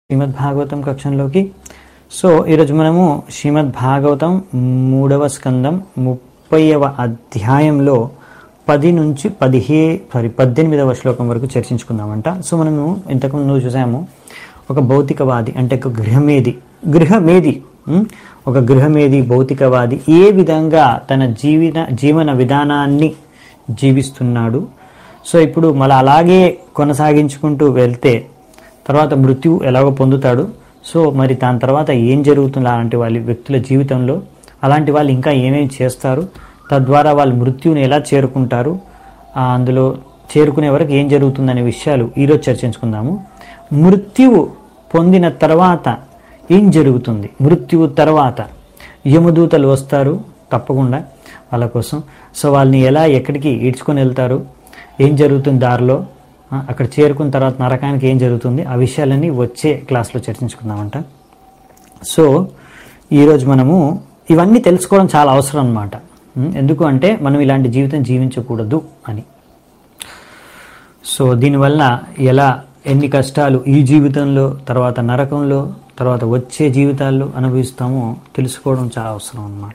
శ్రీమద్ Bhagavatam కక్షంలోకి so ఈరోజు మనము శ్రీమద్ భాగవతం మూడవ స్కందం ముప్పైవ అధ్యాయంలో పది నుంచి పదిహే సారీ పద్దెనిమిదవ శ్లోకం వరకు చర్చించుకుందామంట సో మనము ఇంతకుముందు చూసాము ఒక భౌతికవాది అంటే ఒక గృహమేది గృహమేది ఉం? ఒక గృహమేది భౌతికవాది ఏ విధంగా తన జీవిత జీవన విధానాన్ని జీవిస్తున్నాడు సో ఇప్పుడు మళ్ళీ అలాగే కొనసాగించుకుంటూ వెళ్తే తర్వాత మృత్యు ఎలాగో పొందుతాడు సో మరి దాని తర్వాత ఏం జరుగుతుంది అలాంటి వాళ్ళ వ్యక్తుల జీవితంలో అలాంటి వాళ్ళు ఇంకా ఏమేమి చేస్తారు తద్వారా వాళ్ళు మృత్యుని ఎలా చేరుకుంటారు ఆ, అందులో చేరుకునే వరకు ఏం జరుగుతుందనే విషయాలు ఈరోజు చర్చించుకుందాము మృత్యువు పొందిన తర్వాత ఏం జరుగుతుంది మృత్యువు తర్వాత యమదూతలు వస్తారు తప్పకుండా వాళ్ళ కోసం సో వాళ్ళని ఎలా ఎక్కడికి ఈడ్చుకొని వెళ్తారు ఏం జరుగుతుంది దారిలో ఆ, అక్కడ చేరుకున్న తర్వాత నరకానికి ఏం జరుగుతుంది ఆ విషయాలన్నీ వచ్చే క్లాస్లో చర్చించుకుందామంట సో ఈరోజు మనము ఇవన్నీ తెలుసుకోవడం చాలా అవసరం అనమాట ఎందుకు అంటే మనం ఇలాంటి జీవితం జీవించకూడదు అని సో దీనివల్ల ఎలా ఎన్ని కష్టాలు ఈ జీవితంలో తర్వాత నరకంలో తర్వాత వచ్చే జీవితాల్లో అనుభవిస్తామో తెలుసుకోవడం చాలా అవసరం అన్నమాట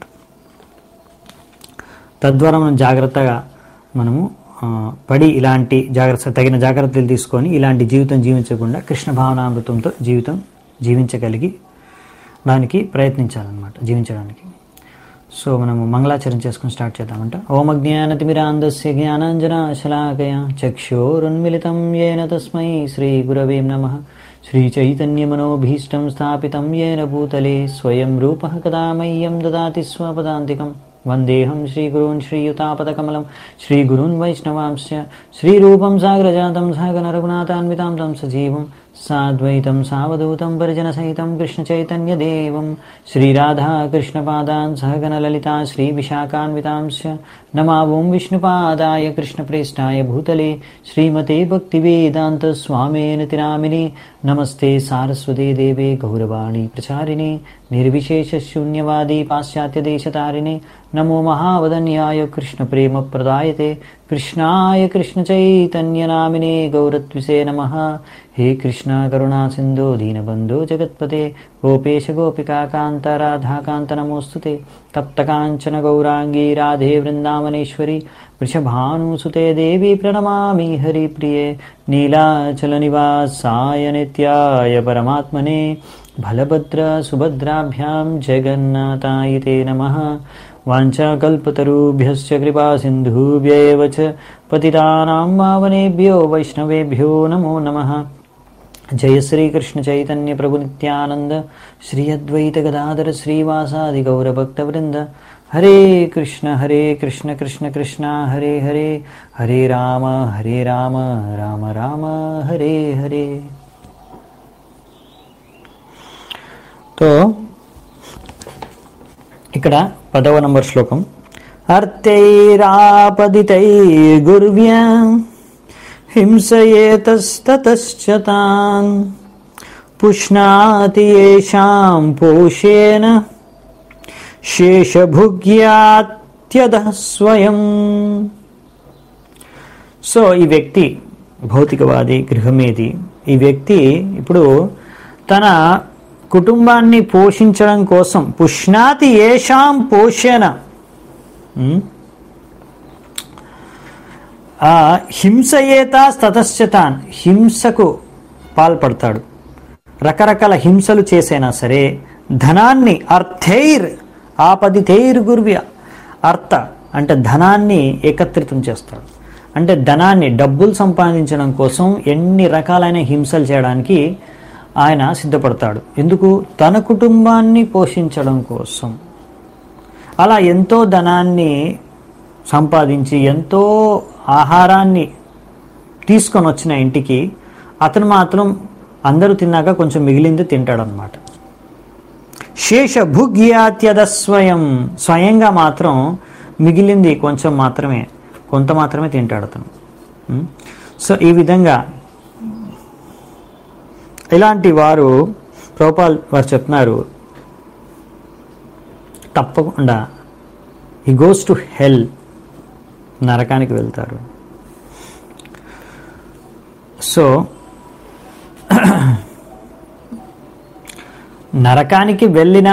తద్వారా మనం జాగ్రత్తగా మనము ఆ, పడి ఇలాంటి జాగ్రత్త తగిన జాగ్రత్తలు తీసుకొని ఇలాంటి జీవితం జీవించకుండా కృష్ణ భావనామృతంతో జీవితం జీవించగలిగి దానికి ప్రయత్నించాలన్నమాట జీవించడానికి సో మనము మంగళాచరణ చేసుకుని స్టార్ట్ చేద్దామంట ఓం అజ్ఞానతిమిరాంధస్య జ్ఞానాంజనాశలాకయ చక్షోరున్మిళితం ఏన తస్మై శ్రీ గురవే నమ శ్రీచైతన్యమనోభీష్టం స్థాపితం ఏన భూతలే స్వయం రూప కదా మह्यं దదాతి స్వపదాంతికం వందేహం శ్రీగురూన్ శ్రీయుతాపదకమలం శ్రీగురూన్ వైష్ణవాంశ్చ శ్రీరూపం సాగ్రజాతం సాగన రఘునాథాన్వితాం తం సజీవం సాద్వైతం సావధూతం పరిజనసహితం కృష్ణచైతన్యదేవం శ్రీరాధాకృష్ణపాదాన్ సహగణలలితా శ్రీవిశాఖాన్వితాంశ్చ నమావోం విష్ణుపాదాయ కృష్ణప్రేష్టాయ భూతలే శ్రీమతే భక్తివేదాంతస్వామేన తినామిని నమస్తే సారస్వతే దేవే గౌరవాణి ప్రచారిణి నిర్విశేషశూన్యవాది పాశ్చాత్యదేశతారిణి నమో మహావదన్యాయ కృష్ణప్రేమప్రదాయతే కృష్ణాయ కృష్ణచైతన్యనామినే గౌరత్విసే నమ హే కృష్ణ కరుణా సింధో దీనబంధో జగత్పతే గోపేశ గోపికా కాంత రాధాకాంత నమోస్తుతే తప్తకాంచన గౌరాంగీ రాధే వృందావనేశ్వరి వృషభానుసుతే దేవి ప్రణమామి హరిప్రియే నీలాచలనివాసాయ నిత్యాయ పరమాత్మనే బలభద్ర సుభద్రాభ్యాం జగన్నాథాయ తే నమః వాञ्छाकल्पतरुभ्यश्च कृपासिन्धुभ्येव च पतितानां पावनेभ्यो वैष्णवेभ्यो नमो नमः जय श्रीकृष्णचैतन्यप्रभुनित्यानन्द श्री अद्वैतगदाधर श्रीवासादिगौरभक्तवृन्द हरे कृष्ण हरे कृष्ण कृष्ण कृष्ण हरे हरे हरे राम हरे राम राम राम हरे हरे तो ఇక్కడ పదవ నంబర్ శ్లోకం అర్థైరాపదితైర్గుర్వ్య హింసయేతస్తతశ్చ తాన్ పుష్ణాతి ఏషాం పోషేన శేషభుగ్యాత్యద స్వయం సో ఈ వ్యక్తి భౌతికవాది గృహమేది ఈ వ్యక్తి ఇప్పుడు తన కుటుంబాన్ని పోషించడం కోసం పుష్ణాతి ఏషాం పోషణ ఉమ్, ఆ హింసయేత తతశ్చతాన్ హింసకు పాల్పడతాడు రకరకాల హింసలు చేసైనా సరే ధనాన్ని అర్థైర్ ఆపదితైర్ గుర్వ్య అర్థ అంటే ధనాన్ని ఏకత్రితం చేస్తాడు అంటే ధనాన్ని డబ్బులు సంపాదించడం కోసం ఎన్ని రకాలైన హింసలు చేయడానికి ఆయన సిద్ధపడతాడు ఎందుకు తన కుటుంబాన్ని పోషించడం కోసం అలా ఎంతో ధనాన్ని సంపాదించి ఎంతో ఆహారాన్ని తీసుకొని వచ్చిన ఇంటికి అతను మాత్రం అందరూ తిన్నాక కొంచెం మిగిలింది తింటాడనమాట శేష భుగ్యాత్యద స్వయం స్వయంగా మాత్రం మిగిలింది కొంచెం మాత్రమే కొంత మాత్రమే తింటాడు అతను ఉం? సో ఈ విధంగా ఇలాంటి వారు ప్రోపాల్ వారు చెప్తున్నారు తప్పకుండా ఈ గోస్ టు హెల్ నరకానికి వెళ్తారు సో నరకానికి వెళ్ళిన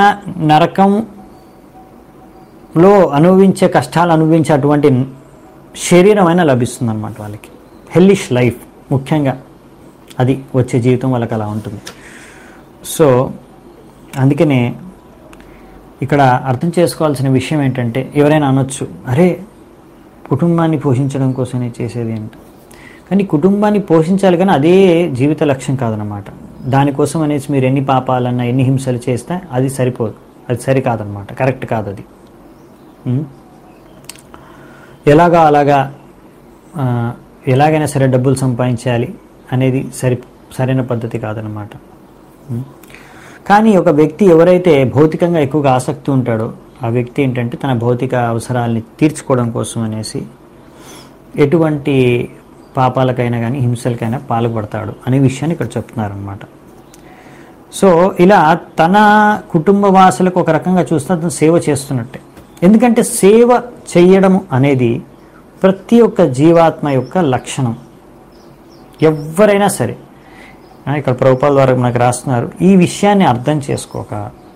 నరకంలో అనుభవించే కష్టాలు అనుభవించే అటువంటి శరీరమైనా లభిస్తుంది అనమాట వాళ్ళకి హెల్లిష్ లైఫ్ ముఖ్యంగా అది వచ్చే జీవితం వాళ్ళకి అలా ఉంటుంది సో అందుకనే ఇక్కడ అర్థం చేసుకోవాల్సిన విషయం ఏంటంటే ఎవరైనా అనొచ్చు అరే కుటుంబాన్ని పోషించడం కోసమే చేసేది ఏంటి కానీ కుటుంబాన్ని పోషించాలి కానీ అదే జీవిత లక్ష్యం కాదనమాట దానికోసం అనేసి మీరు ఎన్ని పాపాలన్నా ఎన్ని హింసలు చేస్తే అది సరిపోదు అది సరికాదనమాట కరెక్ట్ కాదు అది ఉం? ఎలాగా అలాగా ఆ, ఎలాగైనా సరే డబ్బులు సంపాదించాలి అనేది సరి సరైన పద్ధతి కాదనమాట ఉం? కానీ ఒక వ్యక్తి ఎవరైతే భౌతికంగా ఎక్కువగా ఆసక్తి ఉంటాడో ఆ వ్యక్తి ఏంటంటే తన భౌతిక అవసరాలని తీర్చుకోవడం కోసం అనేసి ఎటువంటి పాపాలకైనా కానీ హింసలకైనా పాల్పడతాడు అనే విషయాన్ని ఇక్కడ చెప్తున్నారనమాట సో ఇలా తన కుటుంబ వాసులకు ఒక రకంగా చూస్తే అతను సేవ చేస్తున్నట్టే ఎందుకంటే సేవ చేయడం అనేది ప్రతి ఒక్క జీవాత్మ యొక్క లక్షణం ఎవరైనా సరే ఆ, ఇక్కడ ప్రభుపాల ద్వారా మనకు రాస్తున్నారు ఈ విషయాన్ని అర్థం చేసుకోక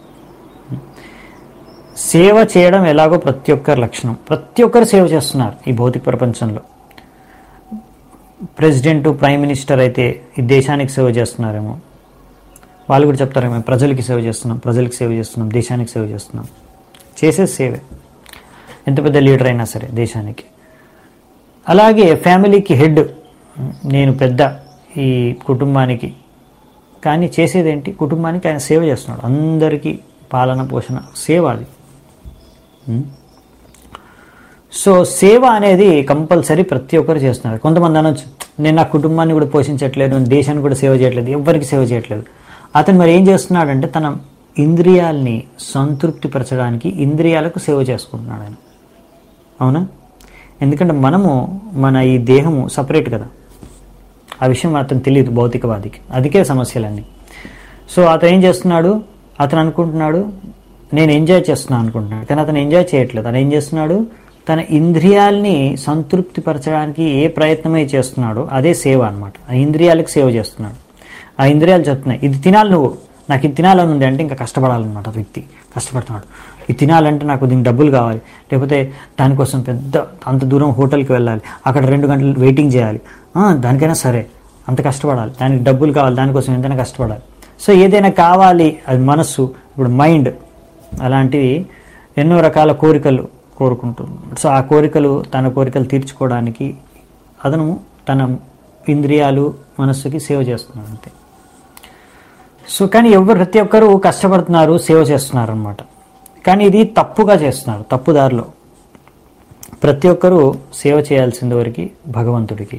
సేవ చేయడం ఎలాగో ప్రతి ఒక్కరి లక్షణం ప్రతి ఒక్కరు సేవ చేస్తున్నారు ఈ భౌతిక ప్రపంచంలో ప్రెసిడెంట్ ప్రైమ్ మినిస్టర్ అయితే ఈ దేశానికి సేవ చేస్తున్నారేమో వాళ్ళు కూడా చెప్తారు మేము ప్రజలకి సేవ చేస్తున్నాం ప్రజలకు సేవ చేస్తున్నాం దేశానికి సేవ చేస్తున్నాం చేసే సేవే ఎంత పెద్ద లీడర్ అయినా సరే దేశానికి అలాగే ఫ్యామిలీకి హెడ్ నేను పెద్ద ఈ కుటుంబానికి కానీ చేసేదేంటి కుటుంబానికి ఆయన సేవ చేస్తున్నాడు అందరికీ పాలన పోషణ సేవ అది ఉం? సో సేవ అనేది కంపల్సరీ ప్రతి ఒక్కరు చేస్తున్నారు కొంతమంది అనొచ్చు నేను నా కుటుంబాన్ని కూడా పోషించట్లేదు నేను దేశాన్ని కూడా సేవ చేయట్లేదు ఎవరికి సేవ చేయట్లేదు అతను మరి ఏం చేస్తున్నాడంటే తన ఇంద్రియాల్ని సంతృప్తిపరచడానికి ఇంద్రియాలకు సేవ చేసుకుంటున్నాడు ఆయన అవునా ఎందుకంటే మనము మన ఈ దేహము సపరేట్ కదా ఆ విషయం అతను తెలియదు భౌతికవాదికి అదికే సమస్యలన్నీ సో అతను ఏం చేస్తున్నాడు అతను అనుకుంటున్నాడు నేను ఎంజాయ్ చేస్తున్నాను అనుకుంటున్నాడు కానీ అతను ఎంజాయ్ చేయట్లేదు అతను ఏం చేస్తున్నాడు తన ఇంద్రియాల్ని సంతృప్తిపరచడానికి ఏ ప్రయత్నమే చేస్తున్నాడో అదే సేవ అనమాట ఆ ఇంద్రియాలకు సేవ చేస్తున్నాడు ఆ ఇంద్రియాలు చెప్తున్నాయి ఇది తినాలి నువ్వు నాకు ఇది తినాలని ఉంది అంటే ఇంకా కష్టపడాలన్నమాట ఆ వ్యక్తి కష్టపడుతున్నాడు ఇది తినాలంటే నాకు దీనికి డబ్బులు కావాలి లేకపోతే దానికోసం పెద్ద అంత దూరం హోటల్కి వెళ్ళాలి అక్కడ రెండు గంటలు వెయిటింగ్ చేయాలి ఆ, దానికైనా సరే అంత కష్టపడాలి దానికి డబ్బులు కావాలి దానికోసం ఎంతైనా కష్టపడాలి సో ఏదైనా కావాలి అది మనస్సు ఇప్పుడు మైండ్ అలాంటివి ఎన్నో రకాల కోరికలు కోరుకుంటుంది సో ఆ కోరికలు తన కోరికలు తీర్చుకోవడానికి అతను తన ఇంద్రియాలు మనస్సుకి సేవ చేస్తున్నాడు అంతే సో కానీ ఎవరు ప్రతి ఒక్కరు కష్టపడుతున్నారు సేవ చేస్తున్నారు అనమాట కానీ ఇది తప్పుగా చేస్తున్నారు తప్పుదారిలో ప్రతి ఒక్కరూ సేవ చేయాల్సింది వరకు భగవంతుడికి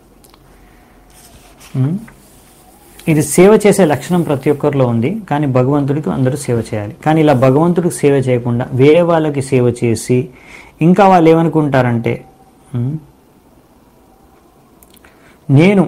ఉం? ఇది సేవ చేసే లక్షణం ప్రతి ఒక్కరిలో ఉంది కానీ భగవంతుడికి అందరూ సేవ చేయాలి కానీ ఇలా భగవంతుడికి సేవ చేయకుండా వేరే వాళ్ళకి సేవ చేసి ఇంకా వాళ్ళు ఏమనుకుంటారంటే ఉం? నేను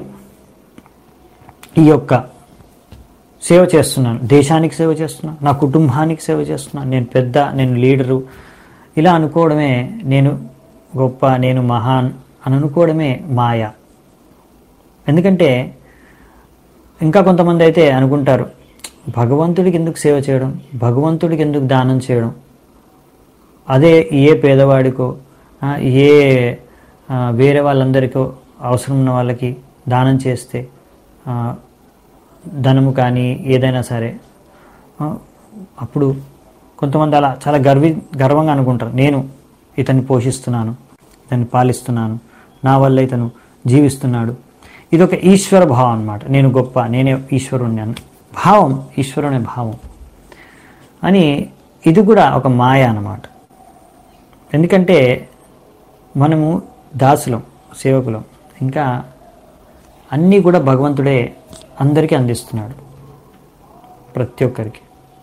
ఈ యొక్క సేవ చేస్తున్నాను దేశానికి సేవ చేస్తున్నాను నా కుటుంబానికి సేవ చేస్తున్నాను నేను పెద్ద నేను లీడరు ఇలా అనుకోవడమే నేను గొప్ప నేను మహాన్ అని అనుకోవడమే మాయ ఎందుకంటే ఇంకా కొంతమంది అయితే అనుకుంటారు భగవంతుడికి ఎందుకు సేవ చేయడం భగవంతుడికి ఎందుకు దానం చేయడం అదే ఏ పేదవాడికో ఆ, ఏ ఆ, వేరే వాళ్ళందరికో అవసరం ఉన్న వాళ్ళకి దానం చేస్తే ఆ, ధనము కానీ ఏదైనా సరే ఆ, అప్పుడు కొంతమంది అలా చాలా గర్వి గర్వంగా అనుకుంటారు నేను ఇతన్ని పోషిస్తున్నాను ఇతన్ని పాలిస్తున్నాను నా వల్ల ఇతను జీవిస్తున్నాడు ఇది ఒక ఈశ్వర భావం అన్నమాట నేను గొప్ప నేనే ఈశ్వరుణ్ణి అన్న భావం ఈశ్వరుని భావం అని ఇది కూడా ఒక మాయ అన్నమాట ఎందుకంటే మనము దాసులం సేవకులం ఇంకా అన్నీ కూడా భగవంతుడే అందరికీ అందిస్తున్నాడు ప్రతి ఒక్కరికి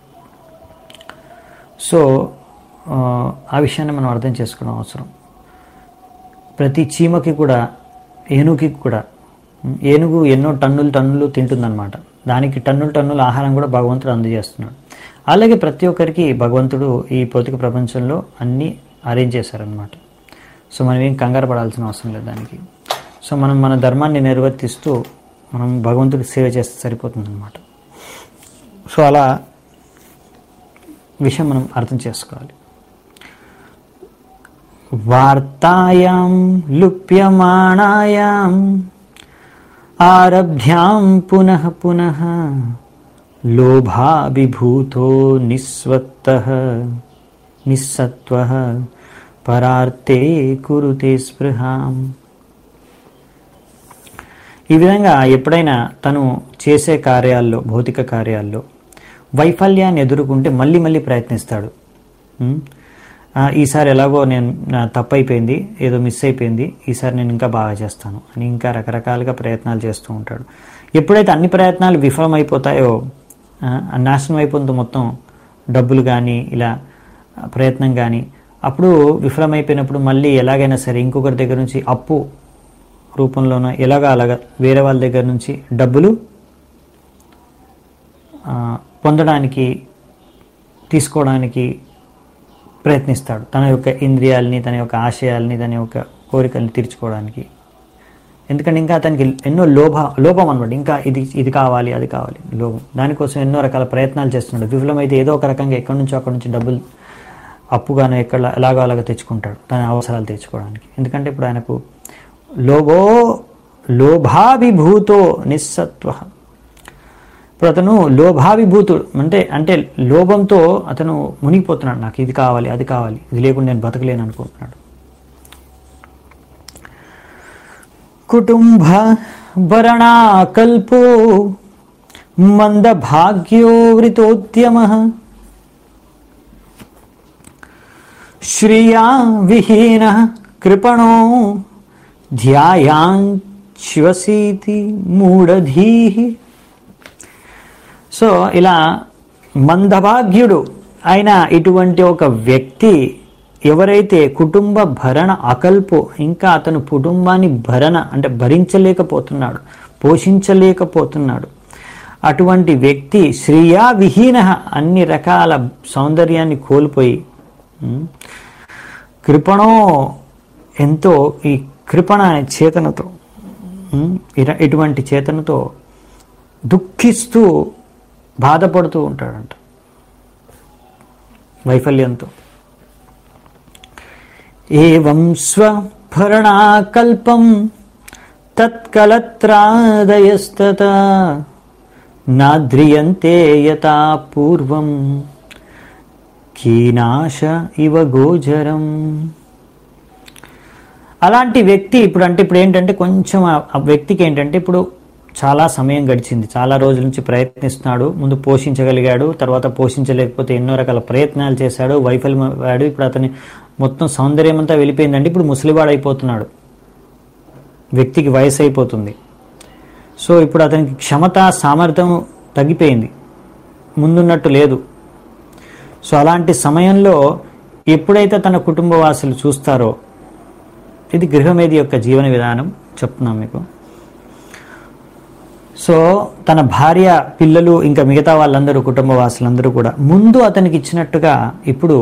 సో ఆ, ఆ విషయాన్ని మనం అర్థం చేసుకోవడం అవసరం ప్రతి చీమకి కూడా ఏనుగుకి కూడా ఉమ్, ఏనుగు ఎన్నో టన్నులు టన్నులు తింటుందన్నమాట దానికి టన్నులు టన్నుల ఆహారం కూడా భగవంతుడు అందజేస్తున్నాడు అలాగే ప్రతి ఒక్కరికి భగవంతుడు ఈ భౌతిక ప్రపంచంలో అన్నీ అరేంజ్ చేశారనమాట సో మనం ఏం కంగారు పడాల్సిన అవసరం లేదు దానికి సో మనం మన ధర్మాన్ని నిర్వర్తిస్తూ మనం భగవంతుడికి సేవ చేస్తే సరిపోతుంది అనమాట సో అలా విషయం మనం అర్థం చేసుకోవాలి వార్తాయాం లుప్యమాణాయాం ఆరభ్యాం పునః పునః లోభాభిభూతో నిస్వత్త నిస్సత్వ పరార్తే కురుతే స్పృహాం ఈ విధంగా ఎప్పుడైనా తను చేసే కార్యాల్లో భౌతిక కార్యాల్లో వైఫల్యాన్ని ఎదుర్కొంటే మళ్ళీ మళ్ళీ ప్రయత్నిస్తాడు ఉం? ఆ, ఈసారి ఎలాగో నేను నా తప్పైపోయింది ఏదో మిస్ అయిపోయింది ఈసారి నేను ఇంకా బాగా చేస్తాను అని ఇంకా రకరకాలుగా ప్రయత్నాలు చేస్తూ ఉంటాడు ఎప్పుడైతే అన్ని ప్రయత్నాలు విఫలమైపోతాయో ఆ, ఆ నాశనం అయిపోతుంది మొత్తం డబ్బులు కానీ ఇలా ఆ, ప్రయత్నం కానీ అప్పుడు విఫలమైపోయినప్పుడు మళ్ళీ ఎలాగైనా సరే ఇంకొకరి దగ్గర నుంచి అప్పు రూపంలోనో ఎలాగా అలాగా వేరే వాళ్ళ దగ్గర నుంచి డబ్బులు ఆ, పొందడానికి తీసుకోవడానికి ప్రయత్నిస్తాడు తన యొక్క ఇంద్రియాలని తన యొక్క ఆశయాల్ని తన యొక్క కోరికల్ని తీర్చుకోవడానికి ఎందుకంటే ఇంకా అతనికి ఎన్నో లోభ లోపం అనమాట ఇంకా ఇది ఇది కావాలి అది కావాలి లోభం దానికోసం ఎన్నో రకాల ప్రయత్నాలు చేస్తున్నాడు విఫలమైతే ఏదో ఒక రకంగా ఎక్కడి నుంచో అక్కడి నుంచి డబ్బులు అప్పుగానో ఎక్కడ ఎలాగో అలాగ తెచ్చుకుంటాడు తన అవసరాలు తెచ్చుకోవడానికి ఎందుకంటే ఇప్పుడు ఆయనకు లోభో లోభాభిభూతో నిస్సత్వ ఇప్పుడు అతను లోభాభిభూతుడు అంటే అంటే లోభంతో అతను మునిగిపోతున్నాడు నాకు ఇది కావాలి అది కావాలి ఇది లేకుండా నేను బతకలేను అనుకుంటున్నాడు కుటుంబ భరణాకల్పో మందభాగ్యో వృతోద్యమ శ్రియా విహీన కృపణో ధ్యాయాంశ్వసీతి మూఢధీ సో ఇలా మందభాగ్యుడు అయిన ఇటువంటి ఒక వ్యక్తి ఎవరైతే కుటుంబ భరణ అకల్పో ఇంకా అతను కుటుంబాన్ని భరణ అంటే భరించలేకపోతున్నాడు పోషించలేకపోతున్నాడు అటువంటి వ్యక్తి శ్రీయా విహీన అన్ని రకాల సౌందర్యాన్ని కోల్పోయి ఉమ్, కృపణో ఎంతో ఈ కృపణ అనే చేతనతో ఉమ్, ఇర- ఇటువంటి చేతనతో దుఃఖిస్తూ బాధపడుతూ ఉంటాడంట వైఫల్యంతో ఏం స్వభరణాకల్పం తత్కలత్రాదయస్తత నాద్రియంతే యథా పూర్వం కీనాశ ఇవ గోచరం అలాంటి వ్యక్తి ఇప్పుడు అంటే ఇప్పుడు ఏంటంటే కొంచెం ఆ ఆ వ్యక్తికి ఏంటంటే ఇప్పుడు చాలా సమయం గడిచింది చాలా రోజుల నుంచి ప్రయత్నిస్తున్నాడు ముందు పోషించగలిగాడు తర్వాత పోషించలేకపోతే ఎన్నో రకాల ప్రయత్నాలు చేశాడు వైఫల్యమయ్యాడు ఇప్పుడు అతని మొత్తం సౌందర్యం అంతా వెళ్ళిపోయిందంటే ఇప్పుడు ముసలివాడు అయిపోతున్నాడు వ్యక్తికి వయసు అయిపోతుంది సో ఇప్పుడు అతనికి క్షమత సామర్థ్యం తగ్గిపోయింది ముందున్నట్టు లేదు సో అలాంటి సమయంలో ఎప్పుడైతే తన కుటుంబ వాసులు చూస్తారో ఇది గృహమేది యొక్క జీవన విధానం చెప్తున్నాం మీకు సో తన భార్య పిల్లలు ఇంకా మిగతా వాళ్ళందరూ కుటుంబ వాసులందరూ కూడా ముందు అతనికి ఇచ్చినట్టుగా ఇప్పుడు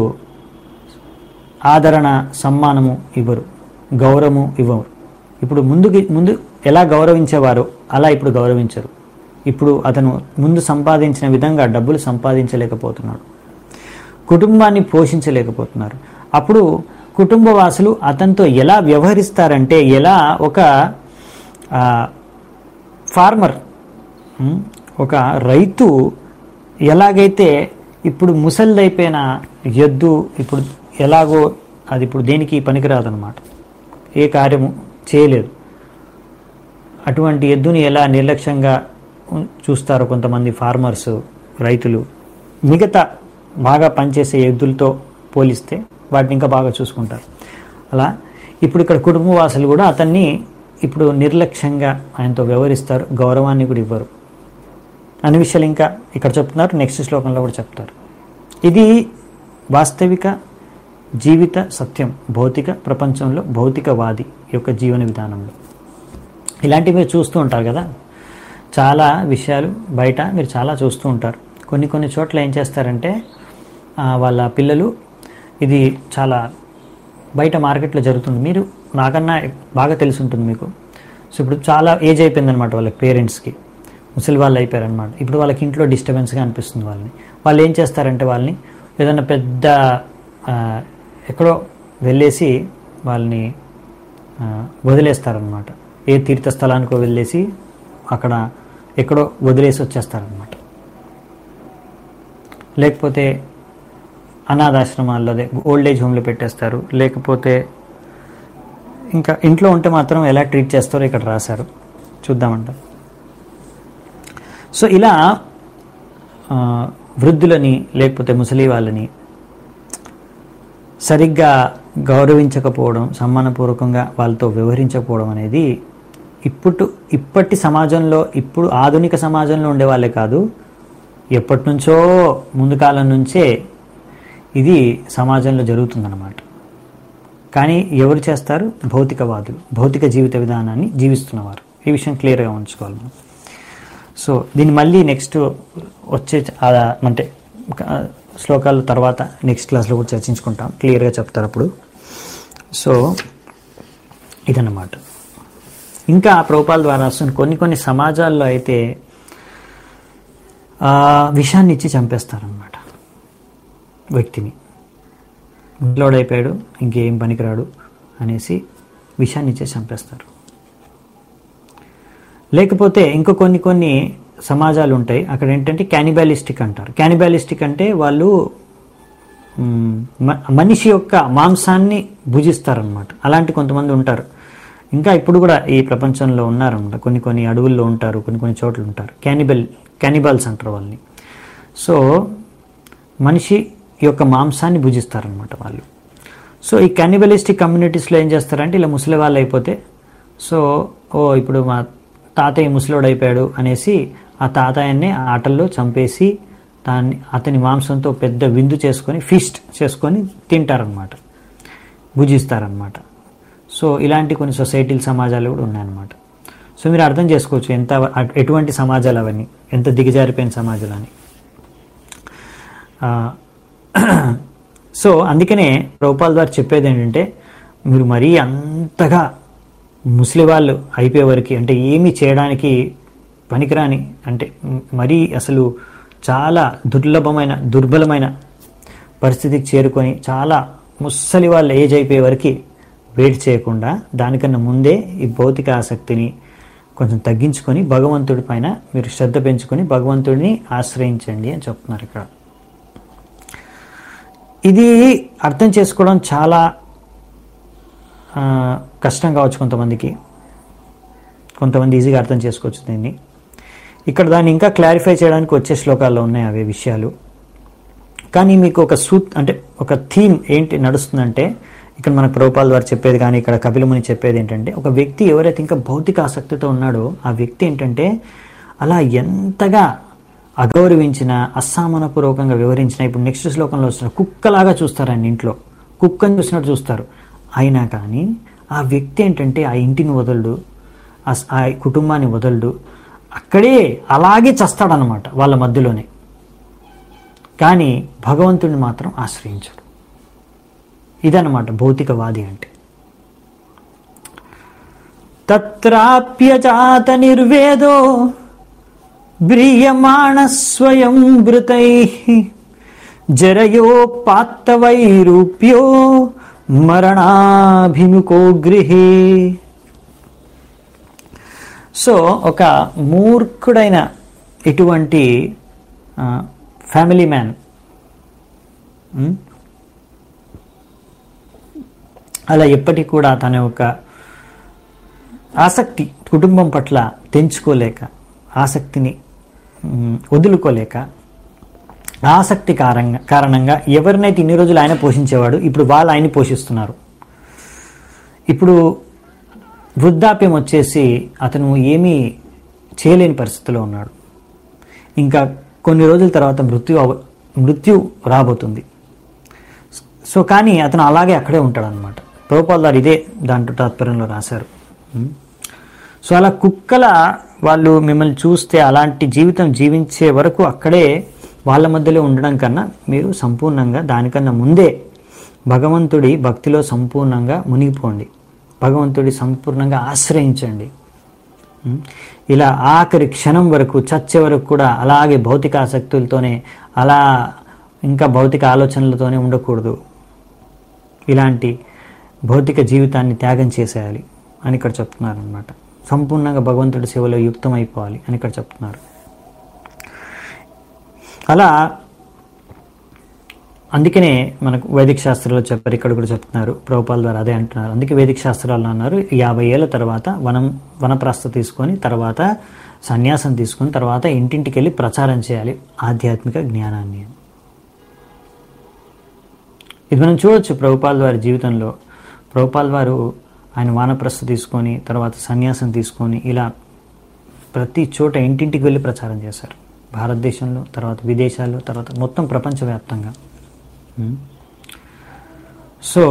ఆదరణ సమ్మానము ఇవ్వరు గౌరవము ఇవ్వరు ఇప్పుడు ముందుకి ముందు ఎలా గౌరవించేవారో అలా ఇప్పుడు గౌరవించరు ఇప్పుడు అతను ముందు సంపాదించిన విధంగా డబ్బులు సంపాదించలేకపోతున్నాడు కుటుంబాన్ని పోషించలేకపోతున్నారు అప్పుడు కుటుంబ వాసులు అతనితో ఎలా వ్యవహరిస్తారంటే ఎలా ఒక ఆ, ఫార్మర్ ఉమ్, ఒక రైతు ఎలాగైతే ఇప్పుడు ముసలిదైపోయిన ఎద్దు ఇప్పుడు ఎలాగో అది ఇప్పుడు దేనికి పనికిరాదనమాట ఏ కార్యము చేయలేదు అటువంటి ఎద్దుని ఎలా నిర్లక్ష్యంగా ఉం- చూస్తారో కొంతమంది ఫార్మర్స్ రైతులు మిగతా బాగా పనిచేసే ఎద్దులతో పోలిస్తే వాటిని ఇంకా బాగా చూసుకుంటారు అలా ఇప్పుడు ఇక్కడ కుటుంబవాసులు కూడా అతన్ని ఇప్పుడు నిర్లక్ష్యంగా ఆయనతో వ్యవహరిస్తారు గౌరవాన్ని కూడా ఇవ్వరు అనే విషయాలు ఇంకా ఇక్కడ చెప్తున్నారు నెక్స్ట్ శ్లోకంలో కూడా చెప్తారు ఇది వాస్తవిక జీవిత సత్యం భౌతిక ప్రపంచంలో భౌతికవాది యొక్క జీవన విధానంలో ఇలాంటివి మీరు చూస్తూ ఉంటారు కదా చాలా విషయాలు బయట మీరు చాలా చూస్తూ ఉంటారు కొన్ని కొన్ని చోట్ల ఏం చేస్తారంటే ఆ, వాళ్ళ పిల్లలు ఇది చాలా బయట మార్కెట్లో జరుగుతుంది మీరు నాకన్నా బాగా తెలిసి ఉంటుంది మీకు సో ఇప్పుడు చాలా ఏజ్ అయిపోయిందనమాట వాళ్ళ పేరెంట్స్కి ముసలి వాళ్ళు అయిపోయారనమాట ఇప్పుడు వాళ్ళకి ఇంట్లో డిస్టర్బెన్స్గా అనిపిస్తుంది వాళ్ళని వాళ్ళు ఏం చేస్తారంటే వాళ్ళని ఏదైనా పెద్ద ఆ, ఎక్కడో వెళ్ళేసి వాళ్ళని ఆ, వదిలేస్తారనమాట ఏ తీర్థస్థలానికో వెళ్ళేసి అక్కడ ఎక్కడో వదిలేసి వచ్చేస్తారనమాట లేకపోతే అనాథాశ్రమాల్లో అదే ఓల్డ్ ఏజ్ హోమ్లో పెట్టేస్తారు లేకపోతే ఇంకా ఇంట్లో ఉంటే మాత్రం ఎలా ట్రీట్ చేస్తారో ఇక్కడ రాశారు చూద్దామంట సో ఇలా ఆ, వృద్ధులని లేకపోతే ముసలి వాళ్ళని సరిగ్గా గౌరవించకపోవడం సమ్మానపూర్వకంగా వాళ్ళతో వ్యవహరించకపోవడం అనేది ఇప్పుడు ఇప్పటి సమాజంలో ఇప్పుడు ఆధునిక సమాజంలో ఉండే వాళ్ళే కాదు ఎప్పటి నుంచో ముందు కాలం నుంచే ఇది సమాజంలో జరుగుతుందన్నమాట కానీ ఎవరు చేస్తారు భౌతికవాదులు భౌతిక జీవిత విధానాన్ని జీవిస్తున్నవారు ఈ విషయం క్లియర్గా ఉంచుకోవాలి మనం సో దీన్ని మళ్ళీ నెక్స్ట్ వచ్చే ఆ, అంటే ఆ, శ్లోకాల తర్వాత నెక్స్ట్ క్లాస్లో కూడా చర్చించుకుంటాం క్లియర్గా చెప్తారు అప్పుడు సో ఇదన్నమాట ఇంకా ప్రభుపాల ద్వారా వస్తున్న కొన్ని కొన్ని సమాజాల్లో అయితే ఆ, విషాన్ని ఇచ్చి చంపేస్తారనమాట వ్యక్తిని లోడ్ అయిపోయాడు ఇంకేం పనికిరాడు అనేసి విషాన్ని ఇచ్చి చంపేస్తారు లేకపోతే ఇంకో కొన్ని కొన్ని సమాజాలు ఉంటాయి అక్కడ ఏంటంటే క్యానిబాలిస్టిక్ అంటారు క్యానిబాలిస్టిక్ అంటే వాళ్ళు మ్, మ- మనిషి యొక్క మాంసాన్ని భుజిస్తారనమాట అలాంటి కొంతమంది ఉంటారు ఇంకా ఇప్పుడు కూడా ఈ ప్రపంచంలో ఉన్నారన్నమాట కొన్ని కొన్ని అడవుల్లో ఉంటారు కొన్ని కొన్ని చోట్ల ఉంటారు క్యానిబల్ క్యానిబాల్స్ అంటారు వాళ్ళని సో మనిషి యొక్క మాంసాన్ని భుజిస్తారనమాట వాళ్ళు సో ఈ క్యానిబలిస్టిక్ కమ్యూనిటీస్లో ఏం చేస్తారంటే ఇలా ముసలి వాళ్ళు అయిపోతే సో ఓ ఇప్పుడు మా తాతయ్య ముసలోడు అయిపోయాడు అనేసి ఆ తాతయ్యని ఆ ఆటల్లో చంపేసి దాన్ని అతని మాంసంతో పెద్ద విందు చేసుకొని ఫిస్ట్ చేసుకొని తింటారనమాట భుజిస్తారనమాట సో ఇలాంటి కొన్ని సొసైటీల సమాజాలు కూడా ఉన్నాయన్నమాట సో మీరు అర్థం చేసుకోవచ్చు ఎంత ఎటువంటి సమాజాలు అవన్నీ ఎంత దిగజారిపోయిన సమాజాలు అని ఆ, సో అందుకనే ప్రభుపాల్ ద్వారా చెప్పేది ఏంటంటే మీరు మరీ అంతగా ముసలి వాళ్ళు అయిపోయే వరకు అంటే ఏమీ చేయడానికి పనికిరాని అంటే మరీ అసలు చాలా దుర్లభమైన దుర్బలమైన పరిస్థితికి చేరుకొని చాలా ముసలి వాళ్ళ ఏజ్ అయిపోయే వరకు వెయిట్ చేయకుండా దానికన్నా ముందే ఈ భౌతిక ఆసక్తిని కొంచెం తగ్గించుకొని భగవంతుడి పైన మీరు శ్రద్ధ పెంచుకొని భగవంతుడిని ఆశ్రయించండి అని చెప్తున్నారు ఇక్కడ ఇది అర్థం చేసుకోవడం చాలా ఆ, కష్టం కావచ్చు కొంతమందికి కొంతమంది ఈజీగా అర్థం చేసుకోవచ్చు దీన్ని ఇక్కడ దాన్ని ఇంకా క్లారిఫై చేయడానికి వచ్చే శ్లోకాల్లో ఉన్నాయి అవే విషయాలు కానీ మీకు ఒక సూత్ అంటే ఒక థీమ్ ఏంటి నడుస్తుందంటే ఇక్కడ మన ప్రభుపాల్ వారు చెప్పేది కానీ ఇక్కడ కపిలముని చెప్పేది ఏంటంటే ఒక వ్యక్తి ఎవరైతే ఇంకా భౌతిక ఆసక్తితో ఉన్నాడో ఆ వ్యక్తి ఏంటంటే అలా ఎంతగా అగౌరవించిన అసమానపూర్వకంగా వివరించిన ఇప్పుడు నెక్స్ట్ శ్లోకంలో వస్తున్న కుక్కలాగా చూస్తారండి ఇంట్లో కుక్కని చూసినట్టు చూస్తారు అయినా కానీ ఆ వ్యక్తి ఏంటంటే ఆ ఇంటిని వదలడు ఆ స- ఆ కుటుంబాన్ని వదలడు అక్కడే అలాగే చస్తాడనమాట వాళ్ళ మధ్యలోనే కానీ భగవంతుడిని మాత్రం ఆశ్రయించడు ఇదన్నమాట భౌతికవాది అంటే తత్రాప్యజాత నిర్వేదో బ్రీయమాణ స్వయం భృతై జరయోపాత్తవైరూప్యో మరణాభిముఖో గృహే సో ఒక మూర్ఖుడైన ఇటువంటి ఫ్యామిలీ మ్యాన్ అలా ఎప్పటికి కూడా తన యొక్క ఆసక్తి కుటుంబం పట్ల తెంచుకోలేక ఆసక్తిని మ్, వదులుకోలేక ఆసక్తి కారంగా కారణంగా ఎవరినైతే ఇన్ని రోజులు ఆయన పోషించేవాడు ఇప్పుడు వాళ్ళు ఆయన్ని పోషిస్తున్నారు ఇప్పుడు వృద్ధాప్యం వచ్చేసి అతను ఏమీ చేయలేని పరిస్థితిలో ఉన్నాడు ఇంకా కొన్ని రోజుల తర్వాత మృత్యు అవ- మృత్యు రాబోతుంది సో కానీ అతను అలాగే అక్కడే ఉంటాడు అనమాట ప్రభుపాల్ గారు ఇదే దాంట్లో తాత్పర్యంలో రాశారు ఉం. సో అలా కుక్కల వాళ్ళు మిమ్మల్ని చూస్తే అలాంటి జీవితం జీవించే వరకు అక్కడే వాళ్ళ మధ్యలో ఉండడం కన్నా మీరు సంపూర్ణంగా దానికన్నా ముందే భగవంతుడి భక్తిలో సంపూర్ణంగా మునిగిపోండి భగవంతుడి సంపూర్ణంగా ఆశ్రయించండి ఉం? ఇలా ఆఖరి క్షణం వరకు చచ్చే వరకు కూడా అలాగే భౌతిక ఆసక్తులతోనే అలా ఇంకా భౌతిక ఆలోచనలతోనే ఉండకూడదు ఇలాంటి భౌతిక జీవితాన్ని త్యాగం చేసేయాలి అని ఇక్కడ చెప్తున్నారు అనమాట సంపూర్ణంగా భగవంతుడి సేవలో యుక్తమైపోవాలి అని ఇక్కడ చెప్తున్నారు అలా అందుకనే మనకు వైదిక శాస్త్రాల్లో చెప్పారు ఇక్కడ కూడా చెప్తున్నారు ప్రభుపాల ద్వారా అదే అంటున్నారు అందుకే వేదిక శాస్త్రాలు అన్నారు యాభై ఏళ్ళ తర్వాత వనం వనప్రాస్థ తీసుకొని తర్వాత సన్యాసం తీసుకొని తర్వాత ఇంటింటికి వెళ్ళి ప్రచారం చేయాలి ఆధ్యాత్మిక జ్ఞానాన్ని ఇది మనం చూడొచ్చు ప్రభుపాల్ వారి జీవితంలో ప్రభుపాల్ వారు ఆయన వానప్రస్థ తీసుకొని తర్వాత సన్యాసం తీసుకొని ఇలా ప్రతి చోట ఇంటింటికి వెళ్ళి ప్రచారం చేశారు భారతదేశంలో తర్వాత విదేశాల్లో తర్వాత మొత్తం ప్రపంచవ్యాప్తంగా ఉమ్. సో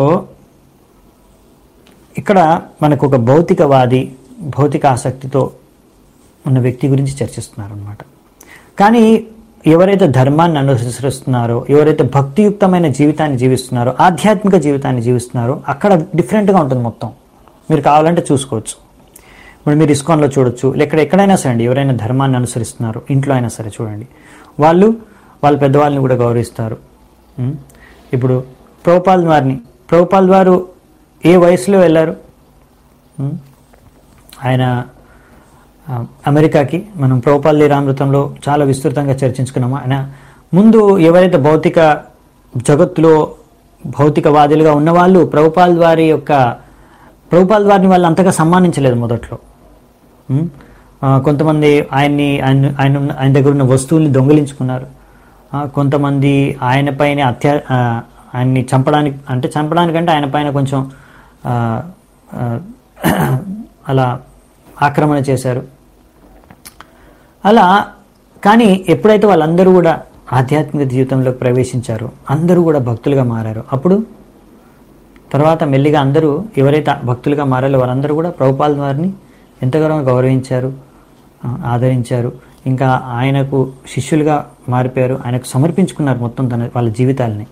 ఇక్కడ మనకు ఒక భౌతికవాది భౌతిక ఆసక్తితో ఉన్న వ్యక్తి గురించి చర్చిస్తున్నారు అనమాట కానీ ఎవరైతే ధర్మాన్ని అనుసరిస్తున్నారో ఎవరైతే భక్తియుక్తమైన జీవితాన్ని జీవిస్తున్నారో ఆధ్యాత్మిక జీవితాన్ని జీవిస్తున్నారో అక్కడ డిఫరెంట్గా ఉంటుంది మొత్తం మీరు కావాలంటే చూసుకోవచ్చు ఇప్పుడు మీరు ఇస్కాన్లో చూడొచ్చు లేక ఎక్కడైనా సరే అండి ఎవరైనా ధర్మాన్ని అనుసరిస్తున్నారు ఇంట్లో అయినా సరే చూడండి వాళ్ళు వాళ్ళ పెద్దవాళ్ళని కూడా గౌరవిస్తారు ఉం? ఇప్పుడు ప్రభుపాల్ వారిని ప్రభుపాల్ వారు ఏ వయసులో వెళ్ళారు ఉం? ఆయన ఆ, అమెరికాకి మనం ప్రభుపాల్ లీలామృతంలో చాలా విస్తృతంగా చర్చించుకున్నాము ఆయన ముందు ఎవరైతే భౌతిక జగత్తులో భౌతికవాదులుగా ఉన్నవాళ్ళు ప్రభుపాల్ వారి యొక్క ప్రభుపాల్ వారిని వాళ్ళు అంతగా సమ్మానించలేదు మొదట్లో ఉం? ఆ, కొంతమంది ఆయన్ని ఆయన ఆయన ఉన్న- ఆయన దగ్గర ఉన్న వస్తువుల్ని దొంగిలించుకున్నారు ఆ, కొంతమంది ఆయన పైన అత్యా ఆ, ఆయన్ని చంపడానికి అంటే చంపడానికంటే ఆయన పైన కొంచెం ఆ, ఆ, అలా ఆక్రమణ చేశారు అలా కానీ ఎప్పుడైతే వాళ్ళందరూ కూడా ఆధ్యాత్మిక జీవితంలోకి ప్రవేశించారో అందరూ కూడా భక్తులుగా మారారు అప్పుడు తర్వాత మెల్లిగా అందరూ ఎవరైతే భక్తులుగా మారారో వారందరూ కూడా ప్రభుపాల్ వారిని ఎంతగానో గౌరవించారు ఆ, ఆదరించారు ఇంకా ఆయనకు శిష్యులుగా మారిపోయారు ఆయనకు సమర్పించుకున్నారు మొత్తం తన వాళ్ళ జీవితాలని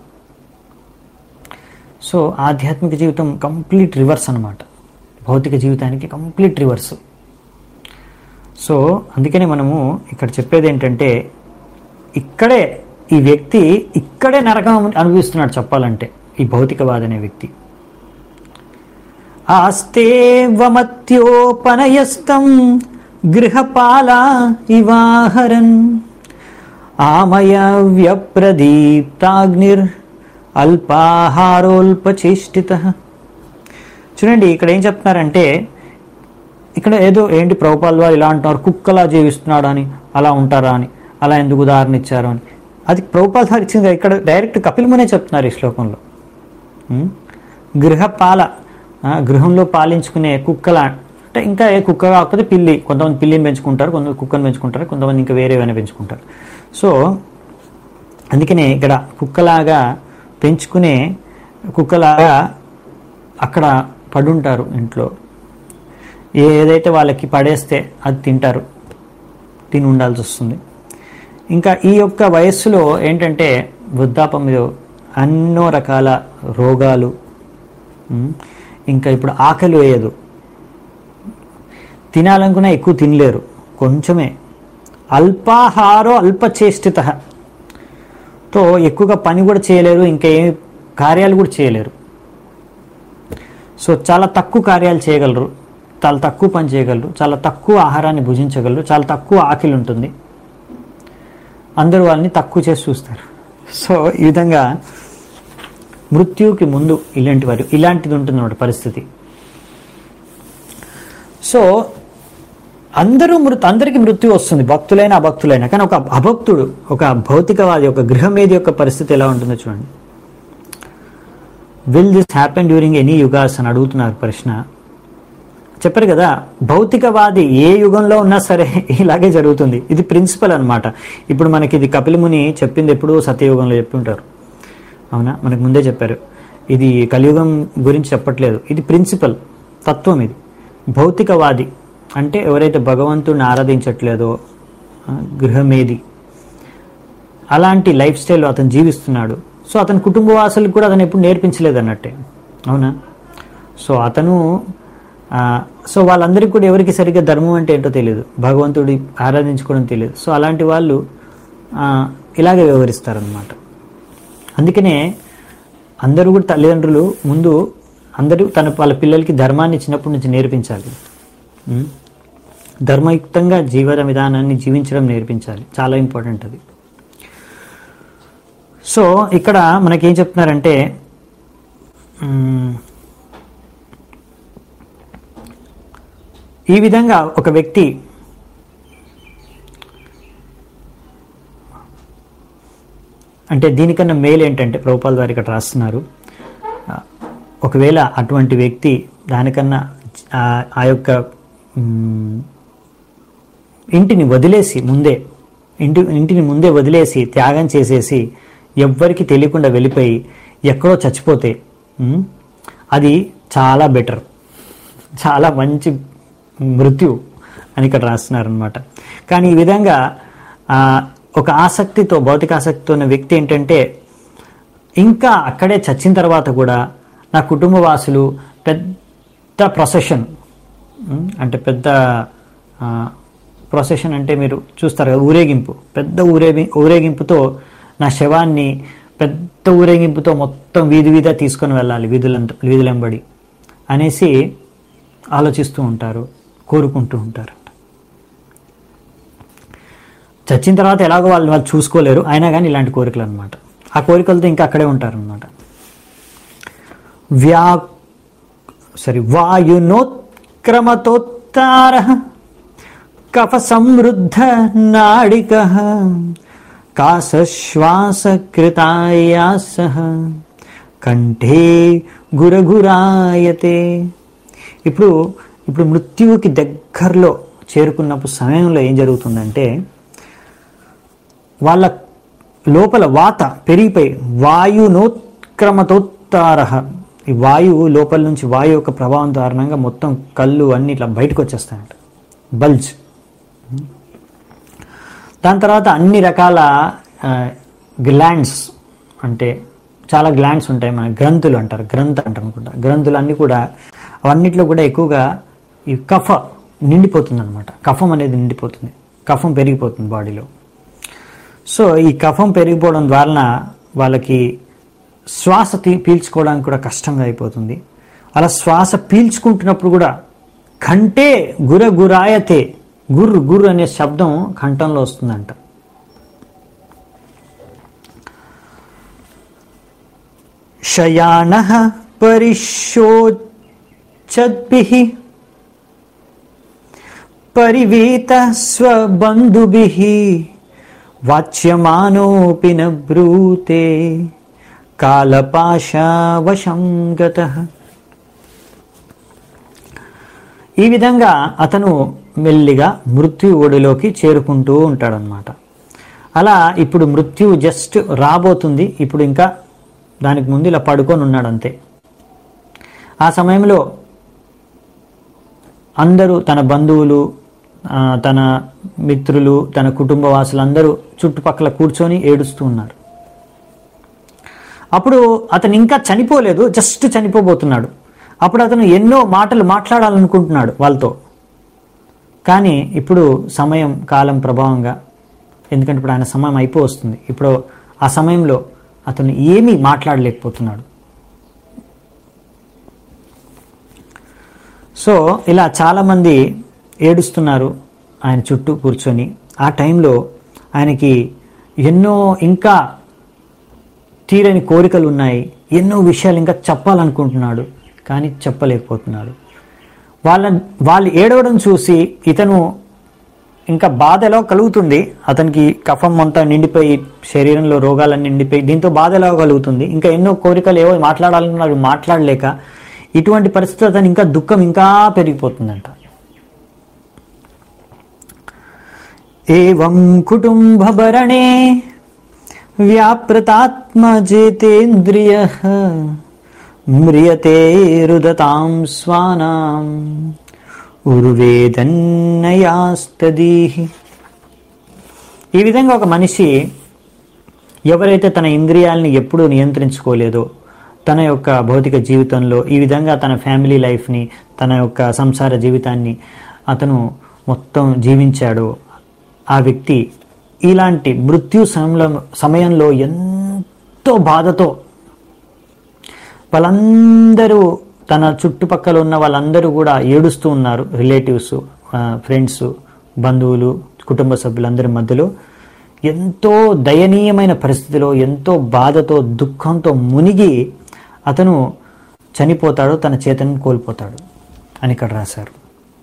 సో ఆధ్యాత్మిక జీవితం కంప్లీట్ రివర్స్ అన్నమాట భౌతిక జీవితానికి కంప్లీట్ రివర్స్ సో అందుకనే మనము ఇక్కడ చెప్పేది ఏంటంటే ఇక్కడే ఈ వ్యక్తి ఇక్కడే నరకం అనుభవిస్తున్నాడు చెప్పాలంటే ఈ భౌతికవాది అనే వ్యక్తి ఆస్తేవమత్యోపనయస్తం గృహపాల ఇవాహరన్ ఆమయ వ్యప్రదీప్తాగ్నిర్ అల్పాహారోల్పచేష్టిత చూడండి ఇక్కడ ఏం చెప్తున్నారంటే ఇక్కడ ఏదో ఏంటి ప్రభుపాల్ వారు ఇలా అంటున్నారు కుక్కలా జీవిస్తున్నాడు అని అలా ఉంటారా అని అలా ఎందుకు ఉదాహరణ ఇచ్చారు అని అది ప్రభుపాల్ వారు ఇచ్చింది ఇక్కడ డైరెక్ట్ కపిల్ మునే చెప్తున్నారు ఈ శ్లోకంలో ఉం? గృహపాల ఆ, గృహంలో పాలించుకునే కుక్కల అంటే ఇంకా ఏ కుక్క కాకపోతే పిల్లి కొంతమంది పిల్లిని పెంచుకుంటారు కొంతమంది కుక్కను పెంచుకుంటారు కొంతమంది ఇంకా వేరే ఏమైనా పెంచుకుంటారు సో అందుకనే ఇక్కడ కుక్కలాగా పెంచుకునే కుక్కలాగా అక్కడ పడుంటారు ఇంట్లో ఏ- ఏదైతే వాళ్ళకి పడేస్తే అది తింటారు తిని ఉండాల్సి వస్తుంది ఇంకా ఈ యొక్క వయస్సులో ఏంటంటే వృద్ధాపం మీద ఎన్నో రకాల రోగాలు ఉమ్, ఇంకా ఇప్పుడు ఆకలి వేయదు తినాలనుకున్నా ఎక్కువ తినలేరు కొంచెమే అల్పాహారో అల్పచేష్టిత తో ఎక్కువగా పని కూడా చేయలేరు ఇంకా ఏ కార్యాలు కూడా చేయలేరు సో చాలా తక్కువ కార్యాలు చేయగలరు చాలా తక్కువ పని చేయగలరు చాలా తక్కువ ఆహారాన్ని భుజించగలరు చాలా తక్కువ ఆకలి ఉంటుంది అందరూ వాళ్ళని తక్కువ చేసి చూస్తారు సో ఈ విధంగా మృత్యువుకి ముందు ఇలాంటి వారు ఇలాంటిది ఉంటుందన్నమాట పరిస్థితి సో అందరూ మృతు అందరికీ మృత్యు వస్తుంది భక్తులైన అభక్తులైన కానీ ఒక అభక్తుడు ఒక భౌతికవాది ఒక గృహమేది యొక్క పరిస్థితి ఎలా ఉంటుందో చూడండి will this happen during any yugas అని అడుగుతున్నారు ప్రశ్న చెప్పారు కదా భౌతికవాది ఏ యుగంలో ఉన్నా సరే ఇలాగే జరుగుతుంది ఇది ప్రిన్సిపల్ అన్నమాట ఇప్పుడు మనకి ఇది కపిలముని చెప్పింది ఎప్పుడు సత్యయుగంలో చెప్పి ఉంటారు అవునా మనకు ముందే చెప్పారు ఇది కలియుగం గురించి చెప్పట్లేదు ఇది ప్రిన్సిపల్ తత్వం ఇది భౌతికవాది అంటే ఎవరైతే భగవంతుడిని ఆరాధించట్లేదో ఆ, గృహమేది అలాంటి లైఫ్ స్టైల్ అతను జీవిస్తున్నాడు సో అతని కుటుంబ వాసులకు కూడా అతను ఎప్పుడు నేర్పించలేదు అన్నట్టే అవునా సో అతను ఆ, సో వాళ్ళందరికీ కూడా ఎవరికి సరిగ్గా ధర్మం అంటే ఏంటో తెలియదు భగవంతుడి ఆరాధించుకోవడం తెలియదు సో అలాంటి వాళ్ళు ఆ, ఇలాగే వ్యవహరిస్తారనమాట అందుకనే అందరూ కూడా తల్లిదండ్రులు ముందు అందరూ తన వాళ్ళ పిల్లలకి ధర్మాన్ని చిన్నప్పటి నుంచి నేర్పించాలి ఉం? ధర్మయుక్తంగా జీవన విధానాన్ని జీవించడం నేర్పించాలి చాలా ఇంపార్టెంట్ అది సో ఇక్కడ మనకేం చెప్తున్నారంటే ఉమ్, ఈ విధంగా ఒక వ్యక్తి అంటే దీనికన్నా మేలు ఏంటంటే ప్రభుపాల్ వారు ఇక్కడ రాస్తున్నారు ఆ, ఒకవేళ అటువంటి వ్యక్తి దానికన్నా ఆ- ఆ యొక్క ఉమ్, ఇంటిని వదిలేసి ముందే ఇంటి ఇంటిని ముందే వదిలేసి త్యాగం చేసేసి ఎవ్వరికి తెలియకుండా వెళ్ళిపోయి ఎక్కడో చచ్చిపోతే ఉమ్, అది చాలా బెటర్ చాలా మంచి మృత్యు అని ఇక్కడ రాస్తున్నారు అనమాట కానీ ఈ విధంగా ఆ, ఒక ఆసక్తితో భౌతిక ఆసక్తితో ఉన్న వ్యక్తి ఏంటంటే ఇంకా అక్కడే చచ్చిన తర్వాత కూడా నా కుటుంబ వాసులు పెద్ద ప్రొసెషన్ ఉమ్, అంటే పెద్ద ప్రొసెషన్ అంటే మీరు చూస్తారు కదా ఊరేగింపు పెద్ద ఊరేగి ఊరేగింపుతో నా శవాన్ని పెద్ద ఊరేగింపుతో మొత్తం వీధి వీధి తీసుకొని వెళ్ళాలి వీధులంత వీధులెంబడి అనేసి ఆలోచిస్తూ ఉంటారు కోరుకుంటూ ఉంటారు చచ్చిన తర్వాత ఎలాగో వాళ్ళు వాళ్ళు చూసుకోలేరు అయినా కానీ ఇలాంటి కోరికలు అనమాట ఆ కోరికలతో ఇంకా అక్కడే ఉంటారనమాట వ్యా సారీ వాయునోత్క్రమతోత్తార కఫ సమృద్ధ నాడిక కాశ్వాసకృతాయాస కంఠే గురగురాయతే ఇప్పుడు ఇప్పుడు మృత్యువుకి దగ్గరలో చేరుకున్నప్పుడు సమయంలో ఏం జరుగుతుందంటే వాళ్ళ లోపల వాత పెరిగిపోయి వాయునోత్క్రమతోత్తార ఈ వాయువు లోపల నుంచి వాయు యొక్క ప్రభావం కారణంగా మొత్తం కళ్ళు అన్ని ఇట్లా బయటకు వచ్చేస్తాయంట బల్జ్ దాని తర్వాత అన్ని రకాల గ్లాండ్స్ అంటే చాలా గ్లాండ్స్ ఉంటాయి మన గ్రంథులు అంటారు గ్రంథ అంటారు అనుకుంటా గ్రంథులు అన్నీ కూడా అవన్నిట్లో కూడా ఎక్కువగా ఈ కఫ నిండిపోతుంది అనమాట కఫం అనేది నిండిపోతుంది కఫం పెరిగిపోతుంది బాడీలో సో ఈ కఫం పెరిగిపోవడం ద్వారా వాళ్ళకి శ్వాస తీ పీల్చుకోవడానికి కూడా కష్టంగా అయిపోతుంది అలా శ్వాస పీల్చుకుంటున్నప్పుడు కూడా కంటే గుర గురాయతే గుర్రు గుర్రు అనే శబ్దం కంఠంలో వస్తుందంట శయాన పరిశోచద్భి పరివేత స్వబంధుభి వాచ్యమానోపి న బ్రూతే కాలపాశావశం గత ఈ విధంగా అతను మెల్లిగా మృత్యు ఒడిలోకి చేరుకుంటూ ఉంటాడనమాట అలా ఇప్పుడు మృత్యు జస్ట్ రాబోతుంది ఇప్పుడు ఇంకా దానికి ముందు ఇలా పడుకొని ఉన్నాడు అంతే ఆ సమయంలో అందరూ తన బంధువులు ఆ, తన మిత్రులు తన కుటుంబ వాసులందరూ చుట్టుపక్కల కూర్చొని ఏడుస్తూ ఉన్నారు అప్పుడు అతను ఇంకా చనిపోలేదు జస్ట్ చనిపోబోతున్నాడు అప్పుడు అతను ఎన్నో మాటలు మాట్లాడాలనుకుంటున్నాడు వాళ్ళతో కానీ ఇప్పుడు సమయం కాలం ప్రభావంగా ఎందుకంటే ఇప్పుడు ఆయన సమయం అయిపో వస్తుంది ఇప్పుడు ఆ సమయంలో అతను ఏమీ మాట్లాడలేకపోతున్నాడు సో ఇలా చాలామంది ఏడుస్తున్నారు ఆయన చుట్టూ కూర్చొని ఆ టైంలో ఆయనకి ఎన్నో ఇంకా తీరని కోరికలు ఉన్నాయి ఎన్నో విషయాలు ఇంకా చెప్పాలనుకుంటున్నాడు కానీ చెప్పలేకపోతున్నాడు వాళ్ళ వాళ్ళు ఏడవడం చూసి ఇతను ఇంకా బాధ ఎలా కలుగుతుంది అతనికి కఫం అంతా నిండిపోయి శరీరంలో రోగాలన్నీ నిండిపోయి దీంతో బాధ ఎలా కలుగుతుంది ఇంకా ఎన్నో కోరికలు ఏవో మాట్లాడాలన్నారు మాట్లాడలేక ఇటువంటి పరిస్థితి అతను ఇంకా దుఃఖం ఇంకా పెరిగిపోతుందంట ఏవం కుటుంబభరణే వ్యాపృతాత్మజేతేంద్రియ మ్రియతే రుదతాం స్వానాం ఉర్వేదన్నయాస్తదీ ఈ విధంగా ఒక మనిషి ఎవరైతే తన ఇంద్రియాలని ఎప్పుడూ నియంత్రించుకోలేదో తన యొక్క భౌతిక జీవితంలో ఈ విధంగా తన ఫ్యామిలీ లైఫ్ని తన యొక్క సంసార జీవితాన్ని అతను మొత్తం జీవించాడో ఆ వ్యక్తి ఇలాంటి మృత్యు సమయంలో సమయంలో ఎంత ఎంతో బాధతో వాళ్ళందరూ తన చుట్టుపక్కల ఉన్న వాళ్ళందరూ కూడా ఏడుస్తూ ఉన్నారు రిలేటివ్స్ ఫ్రెండ్స్ బంధువులు కుటుంబ సభ్యులందరి మధ్యలో ఎంతో దయనీయమైన పరిస్థితిలో ఎంతో బాధతో దుఃఖంతో మునిగి అతను చనిపోతాడు తన చేతను కోల్పోతాడు అని ఇక్కడ రాశారు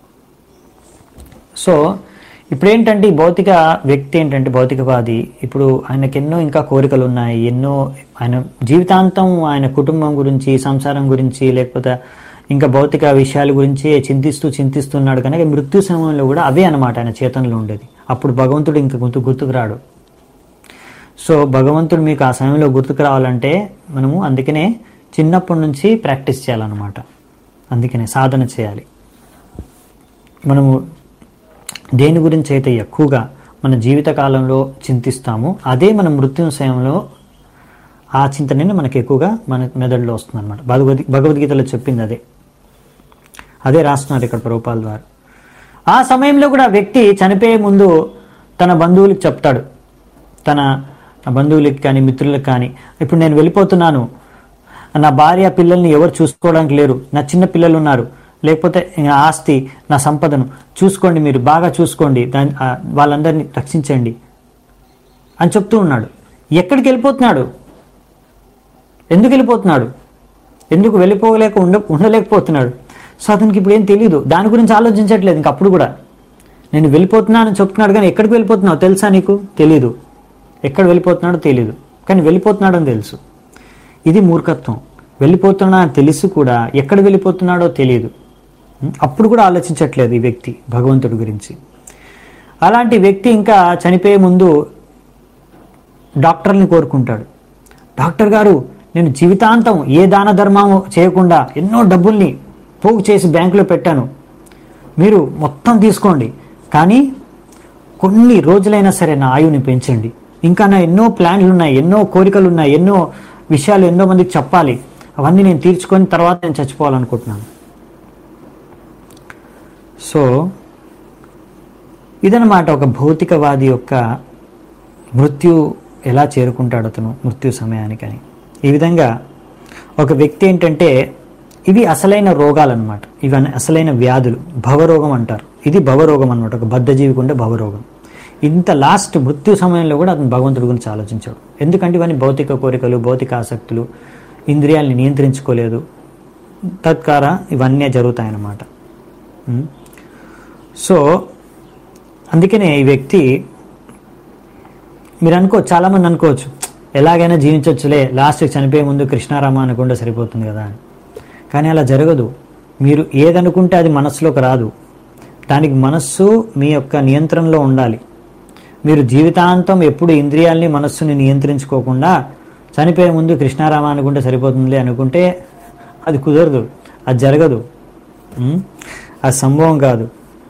సో ఇప్పుడు ఏంటంటే ఈ భౌతిక వ్యక్తి ఏంటంటే భౌతికవాది ఇప్పుడు ఆయనకి ఎన్నో ఇంకా కోరికలు ఉన్నాయి ఎన్నో ఆయన జీవితాంతం ఆయన కుటుంబం గురించి సంసారం గురించి లేకపోతే ఇంకా భౌతిక విషయాల గురించి చింతిస్తూ చింతిస్తున్నాడు కనుక మృత్యు సమయంలో కూడా అవే అన్నమాట ఆయన చేతనలో ఉండేది అప్పుడు భగవంతుడు ఇంకా గుర్తు గుర్తుకు రాడు సో భగవంతుడు మీకు ఆ సమయంలో గుర్తుకు రావాలంటే మనము అందుకనే చిన్నప్పటి నుంచి ప్రాక్టీస్ చేయాలన్నమాట అందుకనే సాధన చేయాలి మనము దేని గురించి అయితే ఎక్కువగా మన జీవిత కాలంలో చింతిస్తామో అదే మన మృత్యు సమయంలో ఆ చింతనే మనకి ఎక్కువగా మన మెదడులో వస్తుంది అనమాట భగవద్ భగవద్గీతలో చెప్పింది అదే అదే రాస్తున్నారు ఇక్కడ ప్రభుపాల్ ద్వారా ఆ సమయంలో కూడా వ్యక్తి చనిపోయే ముందు తన బంధువులకు చెప్తాడు తన బంధువులకి కానీ మిత్రులకు కానీ ఇప్పుడు నేను వెళ్ళిపోతున్నాను నా భార్య పిల్లల్ని ఎవరు చూసుకోవడానికి లేరు నా చిన్న పిల్లలు ఉన్నారు లేకపోతే నా ఆస్తి నా సంపదను చూసుకోండి మీరు బాగా చూసుకోండి దాని ఆ, వాళ్ళందరినీ రక్షించండి అని చెప్తూ ఉన్నాడు ఎక్కడికి వెళ్ళిపోతున్నాడు ఎందుకు వెళ్ళిపోతున్నాడు ఎందుకు వెళ్ళిపోలేక ఉండ ఉండలేకపోతున్నాడు సో అతనికి ఇప్పుడు ఏం తెలియదు దాని గురించి ఆలోచించట్లేదు ఇంక అప్పుడు కూడా నేను వెళ్ళిపోతున్నానని చెప్తున్నాడు కానీ ఎక్కడికి వెళ్ళిపోతున్నావు తెలుసా నీకు తెలీదు ఎక్కడ వెళ్ళిపోతున్నాడో తెలీదు కానీ వెళ్ళిపోతున్నాడని తెలుసు ఇది మూర్ఖత్వం వెళ్ళిపోతున్నా అని తెలిసి కూడా ఎక్కడ వెళ్ళిపోతున్నాడో తెలియదు అప్పుడు కూడా ఆలోచించట్లేదు ఈ వ్యక్తి భగవంతుడి గురించి అలాంటి వ్యక్తి ఇంకా చనిపోయే ముందు డాక్టర్ని కోరుకుంటాడు డాక్టర్ గారు నేను జీవితాంతం ఏ దాన ధర్మం చేయకుండా ఎన్నో డబ్బుల్ని పోగు చేసి బ్యాంకులో పెట్టాను మీరు మొత్తం తీసుకోండి కానీ కొన్ని రోజులైనా సరే నా ఆయువుని పెంచండి ఇంకా నా ఎన్నో ప్లాన్లు ఉన్నాయి ఎన్నో కోరికలు ఉన్నాయి ఎన్నో విషయాలు ఎన్నో మందికి చెప్పాలి అవన్నీ నేను తీర్చుకొని తర్వాత నేను చచ్చిపోవాలనుకుంటున్నాను సో ఇదనమాట ఒక భౌతికవాది యొక్క మృత్యు ఎలా చేరుకుంటాడు అతను మృత్యు సమయానికని ఈ విధంగా ఒక వ్యక్తి ఏంటంటే ఇవి అసలైన రోగాలు అనమాట ఇవి అన- అసలైన వ్యాధులు భవరోగం అంటారు ఇది భవరోగం అనమాట ఒక బద్ధజీవికి ఉండే భవరోగం ఇంత లాస్ట్ మృత్యు సమయంలో కూడా అతను భగవంతుడి గురించి ఆలోచించాడు ఎందుకంటే ఇవన్నీ భౌతిక కోరికలు భౌతిక ఆసక్తులు ఇంద్రియాల్ని నియంత్రించుకోలేదు తత్కార ఇవన్నీ జరుగుతాయన్నమాట ఉం? సో అందుకనే ఈ వ్యక్తి మీరు అనుకో చాలా మంది అనుకోవచ్చు ఎలాగైనా జీవించవచ్చులే లాస్ట్కి చనిపోయే ముందు కృష్ణారామ అనుకుంటే సరిపోతుంది కదా అని కానీ అలా జరగదు మీరు ఏదనుకుంటే అది మనస్సులోకి రాదు దానికి మనస్సు మీ యొక్క నియంత్రణలో ఉండాలి మీరు జీవితాంతం ఎప్పుడు ఇంద్రియాల్ని మనస్సుని నియంత్రించుకోకుండా చనిపోయే ముందు కృష్ణారామ అనుకుంటే సరిపోతుందిలే అనుకుంటే అది కుదరదు అది జరగదు ఉం? అది సంభవం కాదు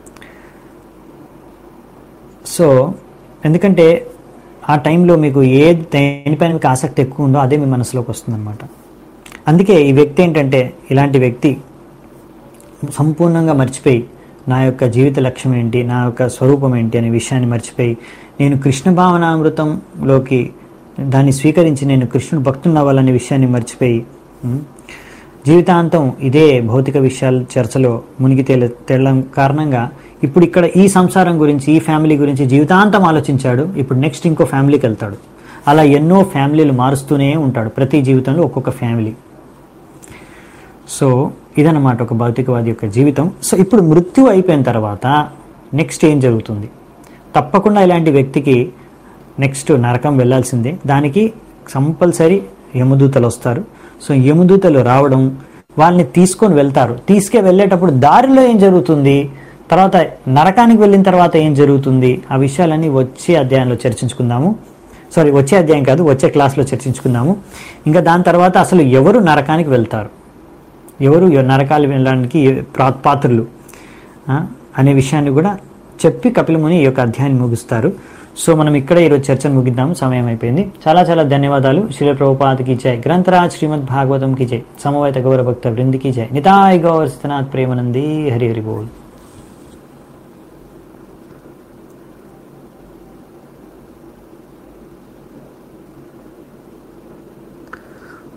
సో ఎందుకంటే ఆ టైంలో మీకు ఏ దేనిపైన మీకు ఆసక్తి ఎక్కువ ఉందో అదే మీ మనసులోకి వస్తుందన్నమాట అందుకే ఈ వ్యక్తి ఏంటంటే ఇలాంటి వ్యక్తి సంపూర్ణంగా మర్చిపోయి నా యొక్క జీవిత లక్ష్యం ఏంటి నా యొక్క స్వరూపం ఏంటి అనే విషయాన్ని మర్చిపోయి నేను కృష్ణ భావనామృతంలోకి దాన్ని స్వీకరించి నేను కృష్ణుడు భక్తుని అవ్వాలనే విషయాన్ని మర్చిపోయి ఉం, జీవితాంతం ఇదే భౌతిక విషయాల చర్చలో మునిగి తేల తేలడం కారణంగా ఇప్పుడు ఇక్కడ ఈ సంసారం గురించి ఈ ఫ్యామిలీ గురించి జీవితాంతం ఆలోచించాడు ఇప్పుడు నెక్స్ట్ ఇంకో ఫ్యామిలీకి వెళ్తాడు అలా ఎన్నో ఫ్యామిలీలు మారుస్తూనే ఉంటాడు ప్రతి జీవితంలో ఒక్కొక్క ఫ్యామిలీ సో ఇదన్నమాట ఒక భౌతికవాది యొక్క జీవితం సో ఇప్పుడు మృత్యు అయిపోయిన తర్వాత నెక్స్ట్ ఏం జరుగుతుంది తప్పకుండా ఇలాంటి వ్యక్తికి నెక్స్ట్ నరకం వెళ్ళాల్సిందే దానికి కంపల్సరీ యమదూతలు వస్తారు సో యమదూతలు రావడం వాళ్ళని తీసుకొని వెళ్తారు తీసుకే వెళ్ళేటప్పుడు దారిలో ఏం జరుగుతుంది తర్వాత నరకానికి వెళ్ళిన తర్వాత ఏం జరుగుతుంది ఆ విషయాలన్నీ వచ్చే అధ్యాయంలో చర్చించుకుందాము సారీ వచ్చే అధ్యాయం కాదు వచ్చే క్లాస్లో చర్చించుకుందాము ఇంకా దాని తర్వాత అసలు ఎవరు నరకానికి వెళ్తారు ఎవరు నరకాలు వెళ్ళడానికి ప్రా- పాత్రులు ఆ, అనే విషయాన్ని కూడా చెప్పి కపిలముని ఈ యొక్క అధ్యాయాన్ని ముగిస్తారు సో మనం ఇక్కడ ఈరోజు చర్చను ముగిద్దాము సమయం అయిపోయింది చాలా చాలా ధన్యవాదాలు శ్రీ ప్రభుపాదకి జై గ్రంథరాజ్ శ్రీమద్ భాగవతం కి జై సమవేత గౌర భక్త వృందికి జై నితాయ్ గౌర స్థనాథ్ ప్రేమనంది హరి హరి బోల్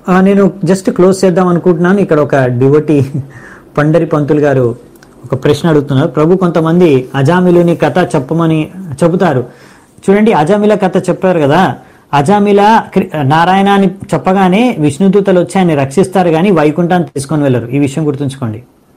ఆ, నేను జస్ట్ క్లోజ్ చేద్దాం అనుకుంటున్నాను ఇక్కడ ఒక డివోటి పండరి పంతులు గారు ఒక ప్రశ్న అడుగుతున్నారు ప్రభు కొంతమంది అజామిలుని కథ చెప్పమని చెబుతారు చూడండి అజామిల కథ చెప్పారు కదా అజామిల క్రి- నారాయణ అని చెప్పగానే విష్ణుదూతలు వచ్చి ఆయన రక్షిస్తారు కానీ వైకుంఠాన్ని తీసుకొని వెళ్ళరు ఈ విషయం గుర్తుంచుకోండి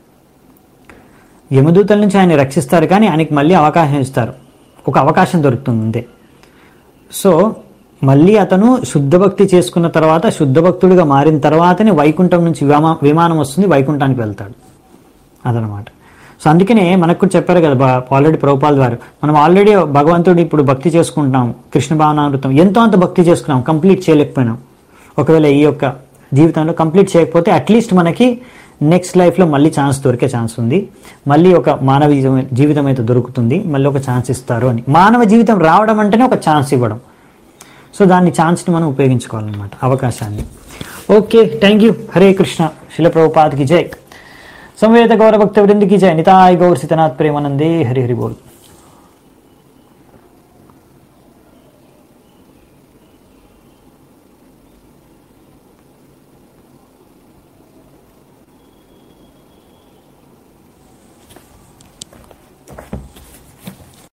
యమదూతల నుంచి ఆయన రక్షిస్తారు కానీ ఆయనకి మళ్ళీ అవకాశం ఇస్తారు ఒక అవకాశం దొరుకుతుంది అంతే సో మళ్ళీ అతను శుద్ధ భక్తి చేసుకున్న తర్వాత శుద్ధ భక్తుడిగా మారిన తర్వాతనే వైకుంఠం నుంచి విమా విమానం వస్తుంది వైకుంఠానికి వెళ్తాడు అదనమాట సో అందుకనే మనకు కూడా చెప్పారు కదా ఆల్రెడీ ప్రభుపాల్ గారు మనం ఆల్రెడీ భగవంతుడు ఇప్పుడు భక్తి చేసుకుంటున్నాం కృష్ణ భావనామృతం ఎంతో అంత భక్తి చేసుకున్నాం కంప్లీట్ చేయలేకపోయినాం ఒకవేళ ఈ యొక్క జీవితంలో కంప్లీట్ చేయకపోతే అట్లీస్ట్ మనకి నెక్స్ట్ లైఫ్లో మళ్ళీ ఛాన్స్ దొరికే ఛాన్స్ ఉంది మళ్ళీ ఒక మానవ జీవితం- జీవితం అయితే దొరుకుతుంది మళ్ళీ ఒక ఛాన్స్ ఇస్తారు అని మానవ జీవితం రావడం అంటేనే ఒక ఛాన్స్ ఇవ్వడం సో దాన్ని ఛాన్స్ని మనం ఉపయోగించుకోవాలన్నమాట అవకాశాన్ని okay thank you Hare Krishna Srila ప్రభుపాద్కి జై సంవేద గౌరభక్త వృందికి జై నితాయ్ గౌర్ సితనాథ్ ప్రేమానందే హరి హరి బోల్